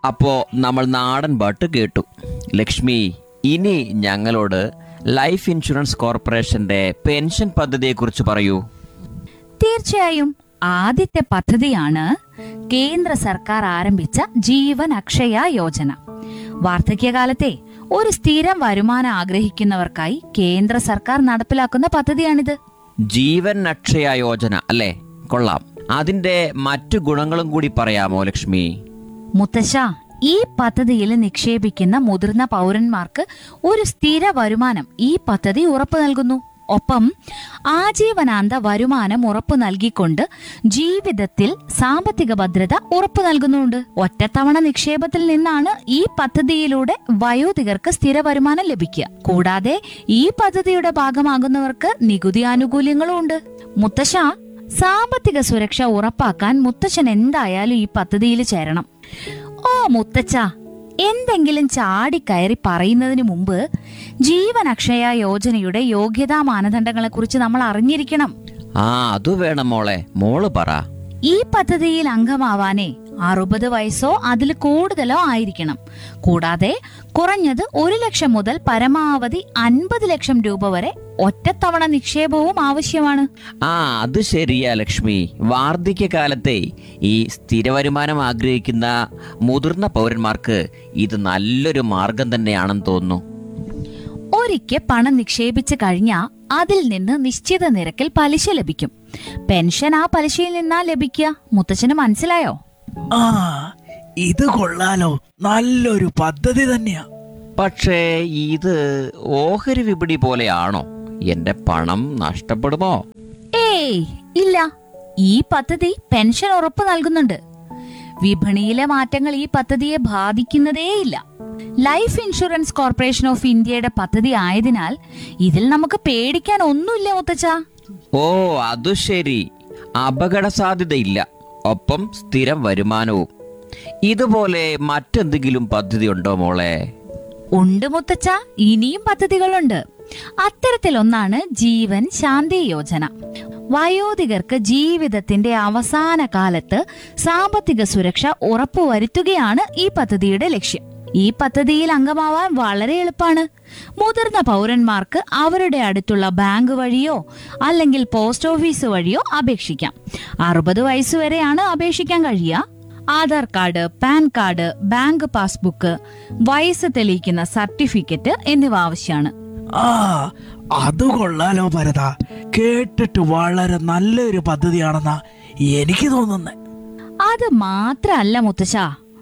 അപ്പോ നമ്മൾ നാടൻ പാട്ട് കേട്ടു ലക്ഷ്മി ഇനി ഞങ്ങളോട് ലൈഫ് ഇൻഷുറൻസ് കോർപ്പറേഷന്റെ പെൻഷൻ പദ്ധതിയെക്കുറിച്ച് പറയൂ തീർച്ചയായും ആദ്യത്തെ പദ്ധതിയാണ് കേന്ദ്ര സർക്കാർ ആരംഭിച്ച ജീവൻ അക്ഷയ യോജന വാർദ്ധക്യകാലത്തെ ഒരു സ്ഥിരം വരുമാനം ആഗ്രഹിക്കുന്നവർക്കായി കേന്ദ്ര സർക്കാർ നടപ്പിലാക്കുന്ന പദ്ധതിയാണിത് ജീവൻ അക്ഷയ യോജന അല്ലേ കൊള്ളാം അതിന്റെ മറ്റു ഗുണങ്ങളും കൂടി പറയാമോ ലക്ഷ്മി മുത്തശ്ശ ഈ പദ്ധതിയിൽ നിക്ഷേപിക്കുന്ന മുതിർന്ന പൗരന്മാർക്ക് ഒരു സ്ഥിര വരുമാനം ഈ പദ്ധതി ഉറപ്പു നൽകുന്നു ഒപ്പം ആജീവനാന്ത വരുമാനം ഉറപ്പു നൽകിക്കൊണ്ട് ജീവിതത്തിൽ സാമ്പത്തിക ഭദ്രത ഉറപ്പു നൽകുന്നുണ്ട് ഒറ്റത്തവണ നിക്ഷേപത്തിൽ നിന്നാണ് ഈ പദ്ധതിയിലൂടെ വയോധികർക്ക് സ്ഥിര വരുമാനം ലഭിക്കുക കൂടാതെ ഈ പദ്ധതിയുടെ ഭാഗമാകുന്നവർക്ക് നികുതി ആനുകൂല്യങ്ങളും ഉണ്ട് മുത്തശ്ശ സാമ്പത്തിക സുരക്ഷ ഉറപ്പാക്കാൻ മുത്തച്ഛൻ എന്തായാലും ഈ പദ്ധതിയിൽ ചേരണം ഓ മുത്തച്ഛ എന്തെങ്കിലും ചാടിക്കയറി പറയുന്നതിന് മുമ്പ് ജീവൻ അക്ഷയ യോജനയുടെ യോഗ്യതാ മാനദണ്ഡങ്ങളെ കുറിച്ച് നമ്മൾ അറിഞ്ഞിരിക്കണം ആ അത് വേണം മോളെ മോള് പറ ഈ പദ്ധതിയിൽ അംഗമാവാനേ അറുപത് വയസ്സോ അതിൽ കൂടുതലോ ആയിരിക്കണം കൂടാതെ കുറഞ്ഞത് ഒരു ലക്ഷം മുതൽ പരമാവധി അൻപത് ലക്ഷം രൂപ വരെ ഒറ്റത്തവണ നിക്ഷേപവും ആവശ്യമാണ് ആ അത് ശരിയാ ലക്ഷ്മി വാർദ്ധക്യകാലത്തെ ഈ സ്ഥിര വരുമാനം ആഗ്രഹിക്കുന്ന മുതിർന്ന പൗരന്മാർക്ക് ഇത് നല്ലൊരു മാർഗം തന്നെയാണെന്ന് തോന്നുന്നു ഒരിക്കൽ പണം നിക്ഷേപിച്ചു കഴിഞ്ഞാൽ അതിൽ നിന്ന് നിശ്ചിത നിരക്കിൽ പലിശ ലഭിക്കും പെൻഷൻ ആ പലിശയിൽ നിന്നാ ലഭിക്കുക മുത്തച്ഛന് മനസ്സിലായോ ആ ഇത് കൊള്ളാലോ നല്ലൊരു പദ്ധതി തന്നെയാ പക്ഷേ ഇത് ഓഹരി വിപണി പോലെയാണോ എന്റെ പണം നഷ്ടപ്പെടുമോ ഏയ് ഇല്ല ഈ പദ്ധതി പെൻഷൻ ഉറപ്പ് നൽകുന്നുണ്ട് വിപണിയിലെ മാറ്റങ്ങൾ ഈ പദ്ധതിയെ ബാധിക്കുന്നതേയില്ല ലൈഫ് ഇൻഷുറൻസ് കോർപ്പറേഷൻ ഓഫ് ഇന്ത്യയുടെ പദ്ധതി ആയതിനാൽ ഇതിൽ നമുക്ക് പേടിക്കാൻ ഒന്നുമില്ല മുത്തച്ഛ ഓ അത് ശരി അപകട സാധ്യതയില്ല ഒപ്പം സ്ഥിരം വരുമാനവും ഇതുപോലെ മറ്റെന്തെങ്കിലും പദ്ധതി ഉണ്ടോ മോളെ ഉണ്ട് മുത്തച്ഛ ഇനിയും പദ്ധതികളുണ്ട് അത്തരത്തിലൊന്നാണ് ജീവൻ ശാന്തി യോജന വയോധികർക്ക് ജീവിതത്തിന്റെ അവസാന കാലത്ത് സാമ്പത്തിക സുരക്ഷ ഉറപ്പുവരുത്തുകയാണ് ഈ പദ്ധതിയുടെ ലക്ഷ്യം ഈ പദ്ധതിയിൽ അംഗമാവാൻ വളരെ എളുപ്പമാണ് മുതിർന്ന പൗരന്മാർക്ക് അവരുടെ അടുത്തുള്ള ബാങ്ക് വഴിയോ അല്ലെങ്കിൽ പോസ്റ്റ് ഓഫീസ് വഴിയോ അപേക്ഷിക്കാം അറുപത് വയസ്സുവരെയാണ് അപേക്ഷിക്കാൻ കഴിയുക Aadhaar card PAN card bank passbook വയസ്സ് തെളിയിക്കുന്ന സർട്ടിഫിക്കറ്റ് എന്നിവ ആവശ്യമാണ് ആ അത് കൊള്ളാലോ ഭരത കേട്ടിട്ട് വളരെ നല്ലൊരു പദ്ധതിയാണെന്നാ എനിക്ക് തോന്നുന്നേ അത് മാത്രല്ല മുത്തശ്ശ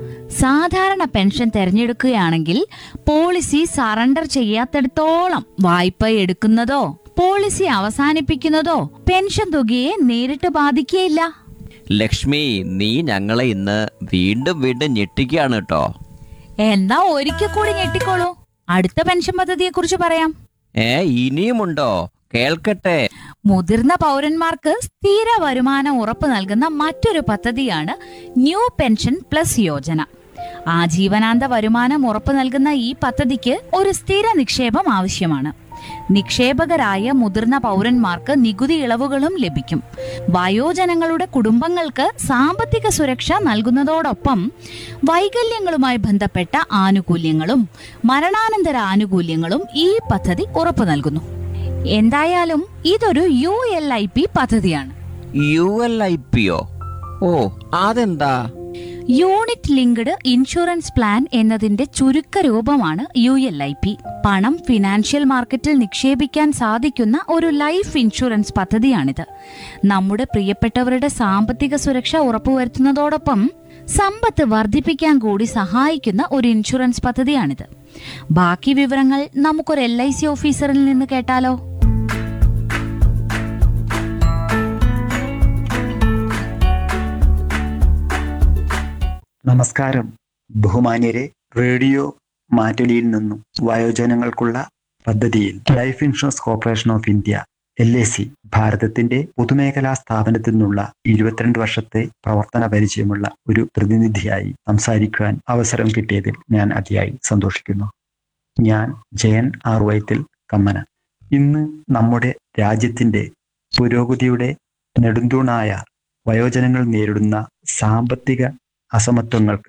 സാധാരണ പെൻഷൻ തിരഞ്ഞെടുക്കുകയാണെങ്കിൽ പോളിസി സറണ്ടർ ചെയ്യാത്തിടത്തോളം വായ്പ എടുക്കുന്നതോ പോളിസി അവസാനിപ്പിക്കുന്നതോ പെൻഷൻ തുകയെ നേരിട്ട് ബാധിക്കുകയില്ല ലക്ഷ്മി നീ ഞങ്ങളെ ഇന്ന് വീണ്ടും വീണ്ടും ഞെട്ടിക്കുകയാണ് കേട്ടോ എന്നാ ഒരിക്കൽ കൂടി ഞെട്ടിക്കോളൂ അടുത്ത പെൻഷൻ പദ്ധതിയെ കുറിച്ച് പറയാം ഏ ഇനിയുമുണ്ടോ കേൾക്കട്ടെ മുതിർന്ന പൗരന്മാർക്ക് സ്ഥിര വരുമാനം ഉറപ്പു നൽകുന്ന മറ്റൊരു പദ്ധതിയാണ് ന്യൂ പെൻഷൻ പ്ലസ് യോജന ആജീവനാന്ത വരുമാനം ഉറപ്പു നൽകുന്ന ഈ പദ്ധതിക്ക് ഒരു സ്ഥിര നിക്ഷേപം ആവശ്യമാണ് നിക്ഷേപകരായ മുതിർന്ന പൗരന്മാർക്ക് നികുതി ഇളവുകളും ലഭിക്കും വയോജനങ്ങളുടെ കുടുംബങ്ങൾക്ക് സാമ്പത്തിക സുരക്ഷ നൽകുന്നതോടൊപ്പം വൈകല്യങ്ങളുമായി ബന്ധപ്പെട്ട ആനുകൂല്യങ്ങളും മരണാനന്തര ആനുകൂല്യങ്ങളും ഈ പദ്ധതി ഉറപ്പു നൽകുന്നു എന്തായാലും ഇതൊരു യു എൽ ഐ പി പദ്ധതിയാണ് യു എൽ ഐ പിയോ ഓ അതെന്താ യൂണിറ്റ് ലിങ്ക്ഡ് ഇൻഷുറൻസ് പ്ലാൻ എന്നതിന്റെ ചുരുക്ക രൂപമാണ് യു എൽ ഐ പി പണം ഫിനാൻഷ്യൽ മാർക്കറ്റിൽ നിക്ഷേപിക്കാൻ സാധിക്കുന്ന ഒരു ലൈഫ് ഇൻഷുറൻസ് പദ്ധതിയാണിത് നമ്മുടെ പ്രിയപ്പെട്ടവരുടെ സാമ്പത്തിക സുരക്ഷ ഉറപ്പുവരുത്തുന്നതോടൊപ്പം സമ്പത്ത് വർദ്ധിപ്പിക്കാൻ കൂടി സഹായിക്കുന്ന ഒരു ഇൻഷുറൻസ് പദ്ധതിയാണിത് ബാക്കി വിവരങ്ങൾ നമുക്കൊരു എൽ ഐ സി ഓഫീസറിൽ നിന്ന് കേട്ടാലോ നമസ്കാരം ബഹുമാന്യരെ റേഡിയോ മാറ്റുലിയിൽ നിന്നും വയോജനങ്ങൾക്കുള്ള പദ്ധതിയിൽ life insurance corporation of India L A C ഭാരതത്തിന്റെ പൊതുമേഖലാ സ്ഥാപനത്തിൽ നിന്നുള്ള ഇരുപത്തിരണ്ട് വർഷത്തെ പ്രവർത്തന പരിചയമുള്ള ഒരു പ്രതിനിധിയായി സംസാരിക്കുവാൻ അവസരം കിട്ടിയതിൽ ഞാൻ അതിയായി സന്തോഷിക്കുന്നു ഞാൻ ജയൻ ആർ വൈത്തിൽ കമ്മന ഇന്ന് നമ്മുടെ രാജ്യത്തിന്റെ പുരോഗതിയുടെ നെടുന്തൂണായ വയോജനങ്ങൾ നേരിടുന്ന സാമ്പത്തിക അസമത്വങ്ങൾക്ക്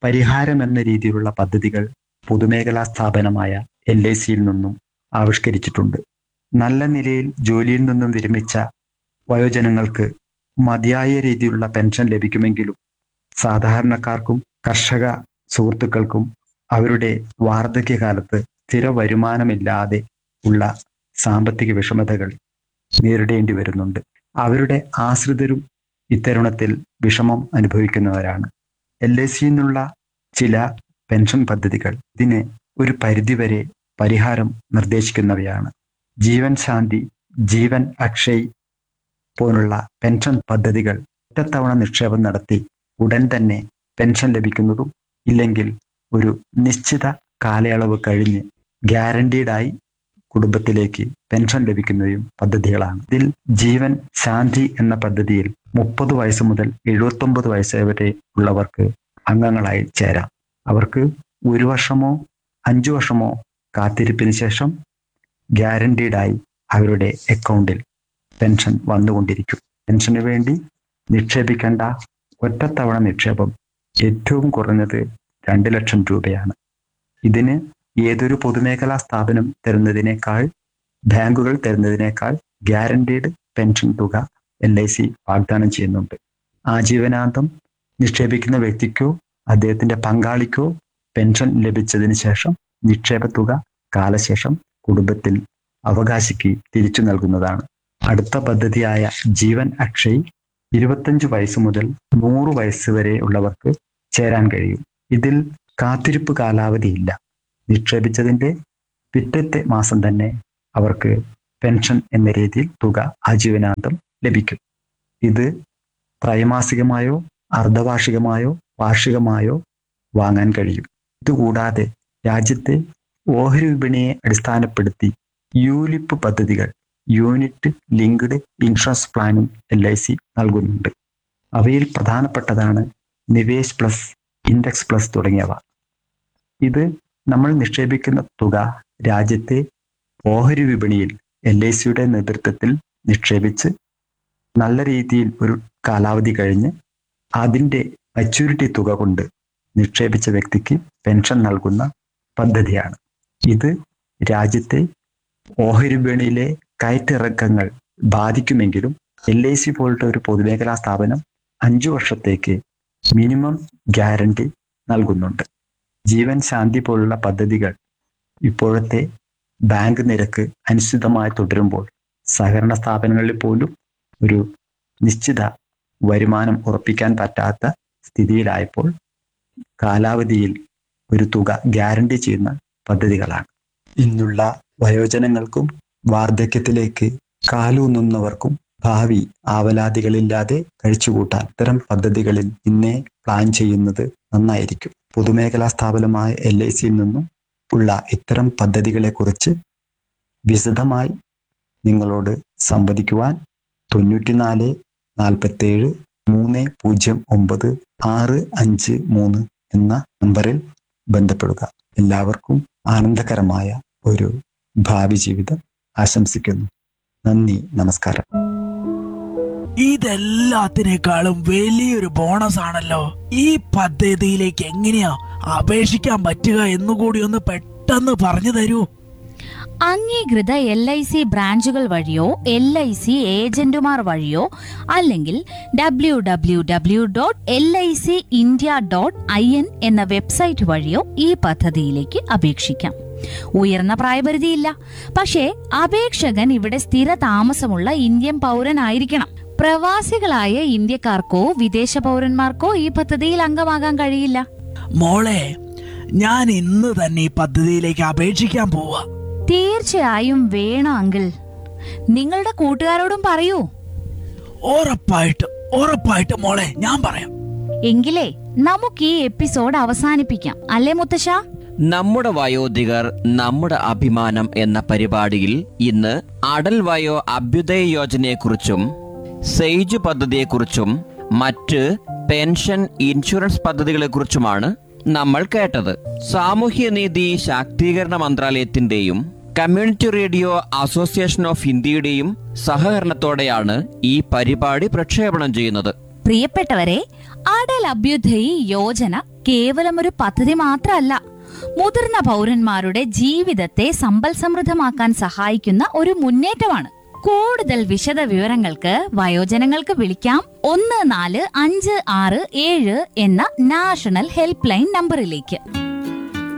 പരിഹാരം എന്ന രീതിയിലുള്ള പദ്ധതികൾ പൊതുമേഖലാ സ്ഥാപനമായ എൽ ഐ സിയിൽ നിന്നും ആവിഷ്കരിച്ചിട്ടുണ്ട് നല്ല നിലയിൽ ജോലിയിൽ നിന്നും വിരമിച്ച വയോജനങ്ങൾക്ക് മതിയായ രീതിയിലുള്ള പെൻഷൻ ലഭിക്കുമെങ്കിലും സാധാരണക്കാർക്കും കർഷക സുഹൃത്തുക്കൾക്കും അവരുടെ വാർദ്ധക്യകാലത്ത് സ്ഥിര വരുമാനമില്ലാതെ ഉള്ള സാമ്പത്തിക വിഷമതകൾ നേരിടേണ്ടി വരുന്നുണ്ട് അവരുടെ ആശ്രിതരും ഇത്തരുണത്തിൽ വിഷമം അനുഭവിക്കുന്നവരാണ് എൽ ഐ സിയിൽ നിന്നുള്ള ചില പെൻഷൻ പദ്ധതികൾ ഇതിന് ഒരു പരിധിവരെ പരിഹാരം നിർദ്ദേശിക്കുന്നവയാണ് ജീവൻ ശാന്തി ജീവൻ അക്ഷയ് പോലുള്ള പെൻഷൻ പദ്ധതികൾ ഒറ്റത്തവണ നിക്ഷേപം നടത്തി ഉടൻ തന്നെ പെൻഷൻ ലഭിക്കുന്നതും ഇല്ലെങ്കിൽ ഒരു നിശ്ചിത കാലയളവ് കഴിഞ്ഞ് ഗ്യാരണ്ടീഡായി കുടുംബത്തിലേക്ക് പെൻഷൻ ലഭിക്കുന്നതും പദ്ധതികളാണ് ഇതിൽ ജീവൻ ശാന്തി എന്ന പദ്ധതിയിൽ മുപ്പത് വയസ്സ് മുതൽ എഴുപത്തൊമ്പത് വയസ്സ് വരെ ഉള്ളവർക്ക് അംഗങ്ങളായി ചേരാം അവർക്ക് ഒരു വർഷമോ അഞ്ചു വർഷമോ കാത്തിരിപ്പിന് ശേഷം ഗ്യാരണ്ടീഡായി അവരുടെ അക്കൗണ്ടിൽ പെൻഷൻ വന്നുകൊണ്ടിരിക്കും പെൻഷന് വേണ്ടി നിക്ഷേപിക്കേണ്ട ഒറ്റത്തവണ നിക്ഷേപം ഏറ്റവും കുറഞ്ഞത് രണ്ട് ലക്ഷം രൂപയാണ് ഇതിന് ഏതൊരു പൊതുമേഖലാ സ്ഥാപനം തരുന്നതിനേക്കാൾ ബാങ്കുകൾ തരുന്നതിനേക്കാൾ ഗ്യാരണ്ടീഡ് പെൻഷൻ തുക എൽ ഐ സി വാഗ്ദാനം ചെയ്യുന്നുണ്ട് ആജീവനാന്തം നിക്ഷേപിക്കുന്ന വ്യക്തിക്കോ അദ്ദേഹത്തിന്റെ പങ്കാളിക്കോ പെൻഷൻ ലഭിച്ചതിന് ശേഷം നിക്ഷേപ തുക കാലശേഷം കുടുംബത്തിൽ അവകാശിക്ക് തിരിച്ചു നൽകുന്നതാണ് അടുത്ത പദ്ധതിയായ ജീവൻ അക്ഷയ് ഇരുപത്തഞ്ച് വയസ്സ് മുതൽ നൂറ് വയസ്സ് വരെ ഉള്ളവർക്ക് ചേരാൻ കഴിയും ഇതിൽ കാത്തിരിപ്പ് കാലാവധിയില്ല നിക്ഷേപിച്ചതിന്റെ പിറ്റത്തെ മാസം തന്നെ അവർക്ക് പെൻഷൻ എന്ന രീതിയിൽ തുക ആജീവനാന്തം ലഭിക്കും ഇത് ത്രൈമാസികമായോ അർദ്ധവാർഷികമായോ വാർഷികമായോ വാങ്ങാൻ കഴിയും ഇതുകൂടാതെ രാജ്യത്തെ ഓഹരി വിപണിയെ അടിസ്ഥാനപ്പെടുത്തി യൂലിപ്പ് പദ്ധതികൾ യൂണിറ്റ് ലിങ്ക്ഡ് ഇൻഷുറൻസ് പ്ലാനും എൽ ഐ സി നൽകുന്നുണ്ട് അവയിൽ പ്രധാനപ്പെട്ടതാണ് നിവേശ് പ്ലസ് ഇൻഡെക്സ് പ്ലസ് തുടങ്ങിയവ ഇത് നമ്മൾ നിക്ഷേപിക്കുന്ന തുക രാജ്യത്തെ ഓഹരി വിപണിയിൽ എൽ ഐ സിയുടെ നേതൃത്വത്തിൽ നിക്ഷേപിച്ച് നല്ല രീതിയിൽ ഒരു കാലാവധി കഴിഞ്ഞ് അതിൻ്റെ മച്യൂരിറ്റി തുക കൊണ്ട് നിക്ഷേപിച്ച വ്യക്തിക്ക് പെൻഷൻ നൽകുന്ന പദ്ധതിയാണ് ഇത് രാജ്യത്തെ ഓഹരി വിപണിയിലെ കയറ്റിറക്കങ്ങൾ ബാധിക്കുമെങ്കിലും എൽ ഐ സി പോലത്തെ ഒരു പൊതുമേഖലാ സ്ഥാപനം അഞ്ചു വർഷത്തേക്ക് മിനിമം ഗ്യാരണ്ടി നൽകുന്നുണ്ട് ജീവൻ ശാന്തി പോലുള്ള പദ്ധതികൾ ഇപ്പോഴത്തെ ബാങ്ക് നിരക്ക് അനിശ്ചിതമായി തുടരുമ്പോൾ സഹകരണ സ്ഥാപനങ്ങളിൽ പോലും ഒരു നിശ്ചിത വരുമാനം ഉറപ്പിക്കാൻ പറ്റാത്ത സ്ഥിതിയിലായപ്പോൾ കാലാവധിയിൽ ഒരു തുക ഗ്യാരണ്ടി ചെയ്യുന്ന പദ്ധതികളാണ് ഇന്നുള്ള വയോജനങ്ങൾക്കും വാർദ്ധക്യത്തിലേക്ക് കാലൂന്നുന്നവർക്കും ഭാവി ആവലാതികളില്ലാതെ കഴിച്ചുകൂട്ടാൻ ഇത്തരം പദ്ധതികളിൽ ഇന്നേ പ്ലാൻ ചെയ്യുന്നത് നന്നായിരിക്കും പൊതുമേഖലാ സ്ഥാപനമായ എൽ ഐ സിയിൽ നിന്നും ഉള്ള ഇത്തരം പദ്ധതികളെക്കുറിച്ച് വിശദമായി നിങ്ങളോട് സംവദിക്കുവാൻ തൊണ്ണൂറ്റിനാല് നാൽപ്പത്തേഴ് മൂന്ന് പൂജ്യം ഒമ്പത് ആറ് അഞ്ച് മൂന്ന് എന്ന നമ്പറിൽ ബന്ധപ്പെടുക എല്ലാവർക്കും ആനന്ദകരമായ ഒരു ഭാവി ജീവിതം ആശംസിക്കുന്നു നന്ദി നമസ്കാരം ഇതെല്ലാത്തിനേക്കാളും വലിയൊരു ബോണസ് ആണല്ലോ ഈ പദ്ധതിയിലേക്ക് എങ്ങനെയാ അപേക്ഷിക്കാൻ പറ്റുക എന്നുകൂടി ഒന്ന് പെട്ടെന്ന് പറഞ്ഞു തരൂ അംഗീകൃത എൽ ഐ സി ബ്രാഞ്ചുകൾ വഴിയോ എൽ ഐ സി ഏജന്റുമാർ വഴിയോ അല്ലെങ്കിൽ W W W dot L I C India dot I N എന്ന വെബ്സൈറ്റ് വഴിയോ ഈ പദ്ധതിയിലേക്ക് അപേക്ഷിക്കാം ഉയർന്ന പ്രായപരിധിയില്ല പക്ഷേ അപേക്ഷകൻ ഇവിടെ സ്ഥിര താമസമുള്ള ഇന്ത്യൻ പൗരനായിരിക്കണം പ്രവാസികളായ ഇന്ത്യക്കാർക്കോ വിദേശ പൗരന്മാർക്കോ ഈ പദ്ധതിയിൽ അംഗമാകാൻ കഴിയില്ല മോളെ ഞാൻ ഇന്ന് തന്നെ ഈ പദ്ധതിയിലേക്ക് അപേക്ഷിക്കാൻ പോവാ തീർച്ചയായും വേണം അങ്കിൾ നിങ്ങളുടെ കൂട്ടുകാരോടും പറയൂ ഉറപ്പായിട്ട് ഉറപ്പായിട്ട് മോളെ ഞാൻ പറയാം എങ്കിലേ നമുക്ക് ഈ എപ്പിസോഡ് അവസാനിപ്പിക്കാം അല്ലേ മുത്തശ്ശ നമ്മുടെ വയോധികർ നമ്മുടെ അഭിമാനം എന്ന പരിപാടിയിൽ ഇന്ന് അടൽ വയോ അഭ്യുദയ യോജനയെക്കുറിച്ചും സെയ്ജ് പദ്ധതിയെക്കുറിച്ചും മറ്റ് പെൻഷൻ ഇൻഷുറൻസ് പദ്ധതികളെക്കുറിച്ചുമാണ് നമ്മൾ കേട്ടത് സാമൂഹ്യനീതി ശാക്തീകരണ മന്ത്രാലയത്തിന്റെയും കമ്മ്യൂണിറ്റി റേഡിയോ അസോസിയേഷൻ ഓഫ് ഇന്ത്യയുടെയും സഹകരണത്തോടെയാണ് ഈ പരിപാടി പ്രക്ഷേപണം ചെയ്യുന്നത് പ്രിയപ്പെട്ടവരെ അടൽ അഭ്യുദയ് യോജന കേവലം ഒരു പദ്ധതി മാത്രമല്ല മുതിർന്ന പൗരന്മാരുടെ ജീവിതത്തെ സമ്പൽ സമൃദ്ധമാക്കാൻ സഹായിക്കുന്ന ഒരു മുന്നേറ്റമാണ് കൂടുതൽ വിശദ വിവരങ്ങൾക്ക് വയോജനങ്ങൾക്ക് വിളിക്കാം ഒന്ന് നാല് അഞ്ച് ആറ് ഏഴ് എന്ന നാഷണൽ ഹെൽപ്പ് ലൈൻ നമ്പറിലേക്ക്